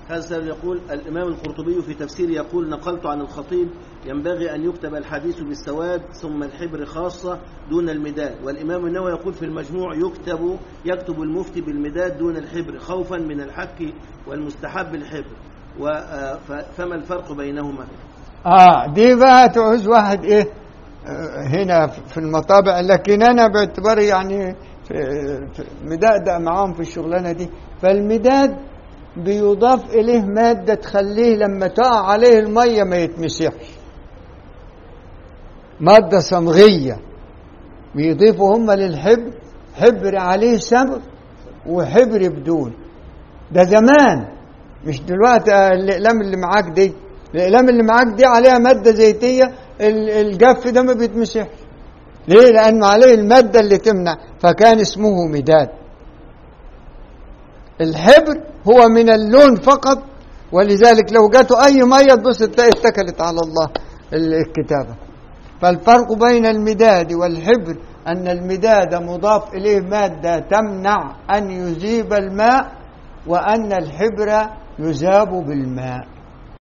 هذا السائل يقول الإمام القرطبي في تفسيره يقول نقلت عن الخطيب ينبغي أن يكتب الحديث بالسواد ثم الحبر خاصة دون المداد والإمام النووي يقول في المجموع يكتب يكتب المفتي بالمداد دون الحبر خوفا من الحك والمستحب الحبر و- آه، ف- فما الفرق بينهما اه دي بقى تعوز واحد ايه آه، هنا في المطابع لكن انا باعتباري يعني في- في- مدقدق معاهم في الشغلانه دي فالمداد بيضاف اليه ماده تخليه لما تقع عليه الميه ما يتمسحش ماده صمغيه بيضيفوا هم للحبر حبر عليه صمغ وحبر بدون ده زمان مش دلوقتي آه، الاقلام اللي معاك دي الاقلام اللي معاك دي عليها ماده زيتيه ال- الجف ده ما بيتمسحش ليه لان عليه الماده اللي تمنع فكان اسمه مداد الحبر هو من اللون فقط ولذلك لو جاته اي ميه تبص تلاقي اتكلت على الله ال- الكتابه فالفرق بين المداد والحبر ان المداد مضاف اليه ماده تمنع ان يذيب الماء وان الحبر يذاب بالماء